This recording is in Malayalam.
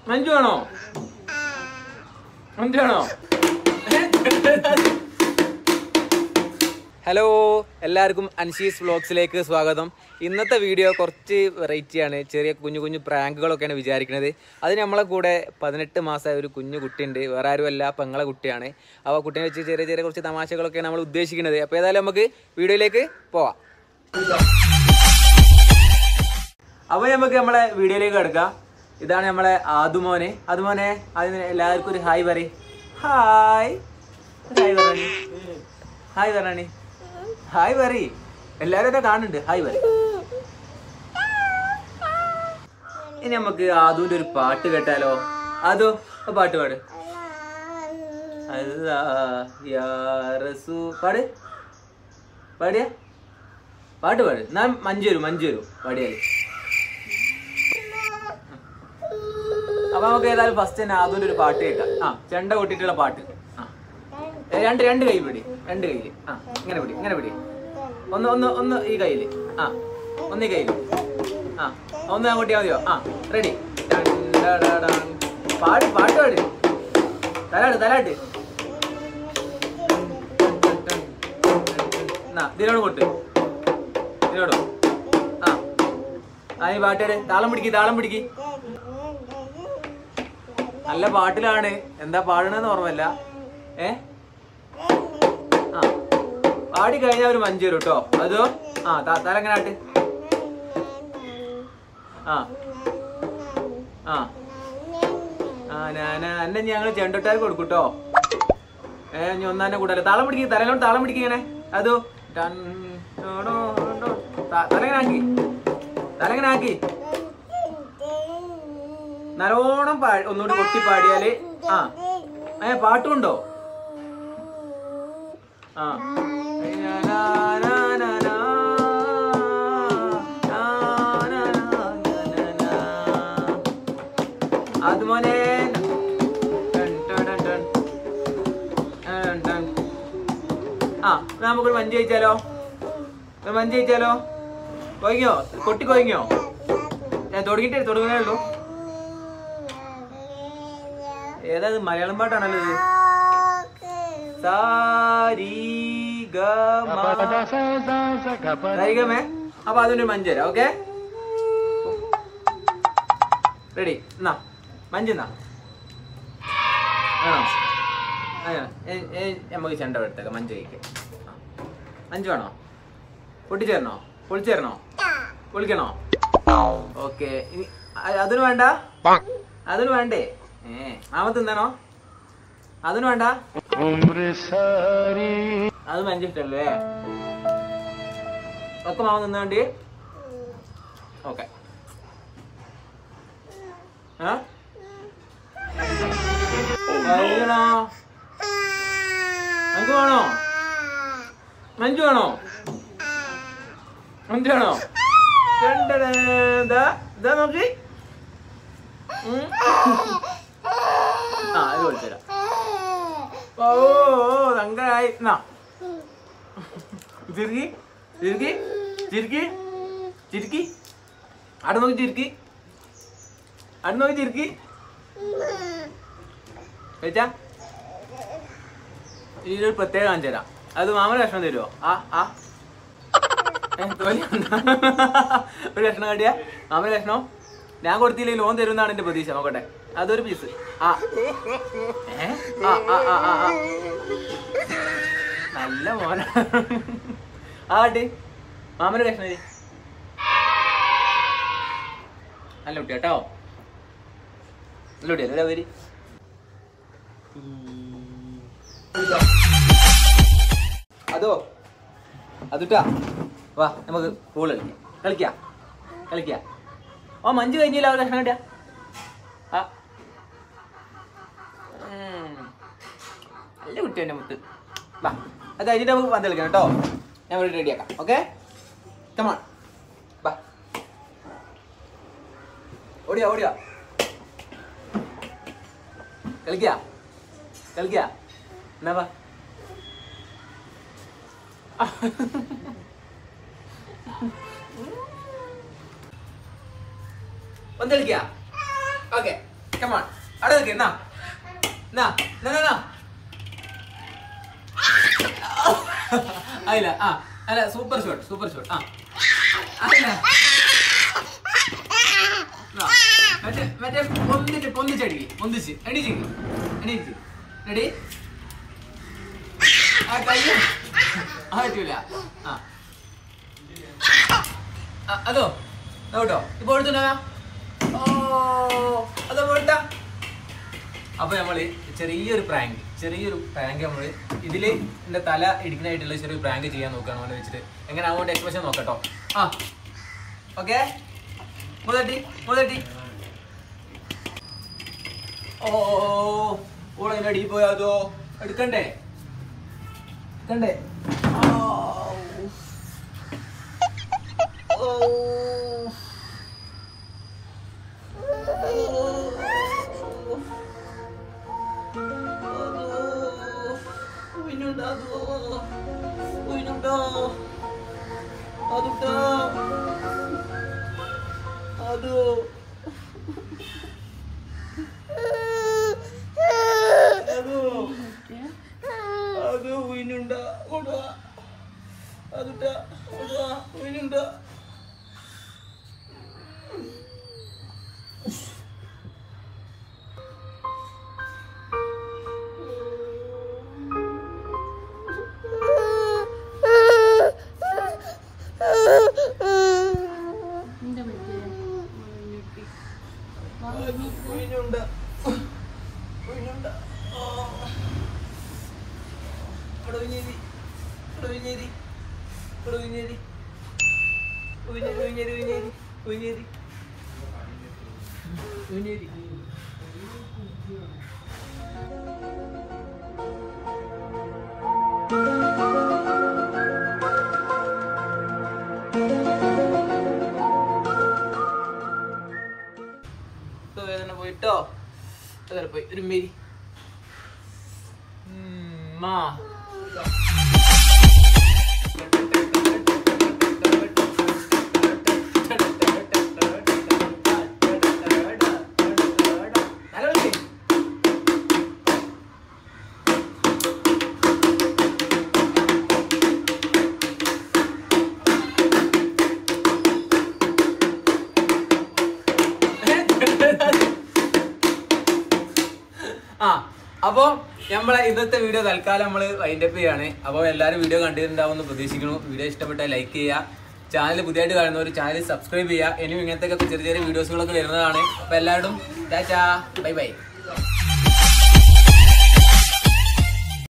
മഞ്ജു ആണോ മഞ്ജു ആണോ ഹലോ എല്ലാവർക്കും അൻഷീസ് വ്ളോഗ്സിലേക്ക് സ്വാഗതം ഇന്നത്തെ വീഡിയോ കുറച്ച് വെറൈറ്റിയാണ് ചെറിയ കുഞ്ഞു കുഞ്ഞു പ്രാങ്കുകളൊക്കെയാണ് വിചാരിക്കുന്നത് അതിന് നമ്മളെ കൂടെ പതിനെട്ട് മാസമായ ഒരു കുഞ്ഞു കുട്ടിയുണ്ട് വേറെ ആരുമല്ല പെങ്ങളെ കുട്ടിയാണ് അപ്പോൾ കുട്ടീനെ വെച്ച് ചെറിയ ചെറിയ കുറച്ച് തമാശകളൊക്കെയാണ് നമ്മൾ ഉദ്ദേശിക്കുന്നത് അപ്പോൾ ഏതായാലും നമുക്ക് വീഡിയോയിലേക്ക് പോവാം അപ്പോൾ നമുക്ക് നമ്മളെ വീഡിയോയിലേക്ക് കിടക്കാം ഇതാണ് നമ്മളെ ആദുമോനെ ആദുമോനെ അതിന് എല്ലാവർക്കും ഒരു ഹായ് പറയും ഹായ് ഹായ് പറഞ്ഞി ഹായ് പറഞ്ഞി ഹായ് പറ എല്ലാവരും എന്നെ കാണുന്നുണ്ട് ഹായ് പറ ഇനി നമുക്ക് ആദുവിന്റെ ഒരു പാട്ട് കേട്ടാലോ ആദു ആ പാട്ട് പാട് അല്ലാ യാ റസൂ പാട് പാടിയ പാട്ട് പാട് ഞാൻ മഞ്ജു വരും മഞ്ജു വരും പാടിയാല് അപ്പൊ നമുക്ക് ഏതായാലും ഫസ്റ്റ് തന്നെ ആദ്യം ഒരു പാട്ട് കേൾക്കാം ആ ചെണ്ട കൊട്ടിട്ടുള്ള പാട്ട് ആ ഏ, രണ്ട് രണ്ട് കൈ പിടി രണ്ട് കൈയില് ആ ഇങ്ങനെ പിടി ഇങ്ങനെ പിടി ഒന്ന് ഒന്ന് ഒന്ന് ഈ കയ്യില് ആ ഒന്ന് ഈ കയ്യില് ആ ഒന്ന് അങ്ങോട്ട് മതിയോ ആ റെഡി പാട് പാട്ട് പാട് തലാട്ട് തലാട്ട് എന്നാ ഇതിനോട് കൊട്ട് ഇതിനോടോ ആ ആ ഈ പാട്ടേട് താളം പിടിക്ക് താളം പിടിക്ക് നല്ല പാട്ടിലാണ് എന്താ പാടണെന്ന് ഓർമ്മല്ല ഏ ആ പാടി കഴിഞ്ഞാൽ ഒരു മഞ്ചു വരും കേട്ടോ അതോ ആ ത- തല എങ്ങനെ ആട്ട് ആ ആ ആ ഞാൻ എന്നെ ഞങ്ങൾ ചെണ്ടോട്ടാർക്ക് കൊടുക്കും കേട്ടോ ഏ ഇനി ഒന്നാനെ കൂടല്ലേ താളം പിടിക്ക് തലയിലോട്ട് താളം പിടിക്ക് ഇങ്ങനെ അതോ ടൺ ടോടോ ടോ. ത- തല എങ്ങനെ ആക്കി തല എങ്ങനെ ആക്കി നല്ലോണം പാ ഒന്നുകൂടി കൊട്ടി പാടിയാല് ആ ഏ പാട്ടുണ്ടോ ആ അത് മോനെ ടൺ ടൺ ടൺ ടൺ. ടൺ ടൺ. ആ എന്നാ നമുക്കൊരു മഞ്ച് കഴിച്ചാലോ ഒരു മഞ്ച് കഴിച്ചാലോ കൊയങ്ങിയോ കൊട്ടി കൊയങ്ങിയോ ഞാൻ തുടങ്ങിട്ടേ തുടങ്ങുന്നേ ഉള്ളൂ ഏതാ ഇത് മലയാളം പാട്ടാണല്ലോ ഇത് സാരി സരിഗമേ അപ്പൊ അതിന്റെ മഞ്ചര ഓക്കെ റെഡി എന്നാ മഞ്ചെന്നാ വേണോ അങ്ങനെ ഏ- ഏ- നമുക്ക് ചെണ്ട എടുത്തേക്കാം മഞ്ച് കഴിക്കാം ആ. മഞ്ച് വേണോ പൊട്ടിച്ചേരണോ പൊളിച്ചേരണോ പൊളിക്കണോ ഓക്കെ അതിന് വേണ്ട അതിന് വേണ്ടേ ഏ മാമ തിന്നണോ അതിന് വേണ്ട അത് മഞ്ച് ഇഷ്ടല്ലേ ഒക്കെ മാമ തിന്നേണ്ടി ഓക്കെ കഴിക്കണോ മഞ്ജു വേണോ മഞ്ജു വേണോ മഞ്ജു വേണോ കണ്ടടേ, ദാ, ദാ നോക്കി ഉം. ആ ഇത് വിളിച്ചുതരാം ഓ ഓ തങ്കായി എന്നാ ചിരിക്കി ചിരിക്കി ചിരിക്കി ചിരിക്കി അവിടെ നോക്കി ചിരിക്കി അവിടെ നോക്കി ചിരിക്കി കഴിച്ചാ ഇതിലൊരു പ്രത്യേകം കാണിച്ചു തരാം അത് മാമന് ഭക്ഷണം തരുമോ ആ ആ ഏ, തോലി ഉണ്ടോ? ഒരു ഭക്ഷണം കാട്ടിയാ മാമന് ഭക്ഷണം ഞാൻ കൊടുത്തില്ലെങ്കിൽ ലോൺ തരുമെന്നാണ് എന്റെ പ്രതീക്ഷ നോക്കട്ടെ അതൊരു പീസ് ആ ഏ ആ ആ ആ ആ ആ നല്ല മോന ആ കാട്ടി മാമന് ഭക്ഷണം തരി നല്ല കുട്ടി കേട്ടോ നല്ല കുട്ടിയല്ലേ വരി അതോ അതുട്ടാ വാ നമുക്ക് പൂൾ കളിക്കാം കളിക്കാം കളിക്കാം ഓ മഞ്ജു കഴിഞ്ഞില്ല അവർ കഷ്ണം കിട്ടിയ ആ ഉം. നല്ല കുട്ടി എൻ്റെ മുത്ത് വാ അത് കഴിഞ്ഞിട്ട് നമുക്ക് പന്ത് കളിക്കാം കേട്ടോ ഞാൻ ഇവിടെ റെഡിയാക്കാം ഓക്കെ കമാൺ വാ ഓടിയാ ഓടിയാ കളിക്കാ കളിക്കാ എന്നാ വാ പന്ത് കളിക്കാ ഓക്കെ കമാൺ അവിടെ നിൽക്ക് എന്നാ എന്നാ എന്നാ എന്നാ അല്ല ആ അല്ല സൂപ്പർ ഷോട്ട് സൂപ്പർ ഷോട്ട് ആ അല്ല ആ, മറ്റേ മറ്റേ പൊന്നിച്ച് പൊന്നിച്ചടിക്ക് പൊന്നിച്ച് എണീച്ചിക്ക് എണീച്ച് റെഡി ആ കൈ ആ പറ്റൂല ആ ആ, അതോ ദാ കേട്ടോ ഇപ്പൊ എടുത്തുണ്ടാ ഓ അതോ പോട്ടാ അപ്പൊ നമ്മള് ചെറിയൊരു പ്രാങ്ക് ചെറിയൊരു പ്രാങ്ക് നമ്മള് ഇതില് എന്റെ തല ഇടിക്കാനായിട്ടുള്ള ചെറിയൊരു പ്രാങ്ക് ചെയ്യാൻ നോക്കുകയാണ് അവനെ വെച്ചിട്ട് എങ്ങനെ അങ്ങോട്ട് എക്സ്പ്രഷൻ നോക്കട്ടോ ആ ഓക്കെ മുതട്ടി മുതട്ടി ഓ ഓളതിന്റെ അടിയിൽ പോയാതോ എടുക്കണ്ടേ എടുക്കണ്ടേ ഓ എന്താ പറ്റിയെ? വേദന പോയിട്ടോ വേദന പോയി ഒരു മേരി മാ ആ അപ്പോ നമ്മളെ ഇന്നത്തെ വീഡിയോ തൽക്കാലം നമ്മൾ വൈൻഡപ്പ് ചെയ്യാണ് അപ്പോൾ എല്ലാവരും വീഡിയോ കണ്ടിട്ടുണ്ടാവുമെന്ന് പ്രതീക്ഷിക്കുന്നു വീഡിയോ ഇഷ്ടപ്പെട്ടാൽ ലൈക്ക് ചെയ്യുക ചാനൽ പുതിയതായിട്ട് കാണുന്നവർ ചാനൽ സബ്സ്ക്രൈബ് ചെയ്യുക ഇനിയും ഇങ്ങനത്തെ ഒക്കെ ചെറിയ ചെറിയ വീഡിയോസുകളൊക്കെ വരുന്നതാണ് അപ്പോൾ എല്ലാവരും ടാറ്റാ ബൈ ബൈ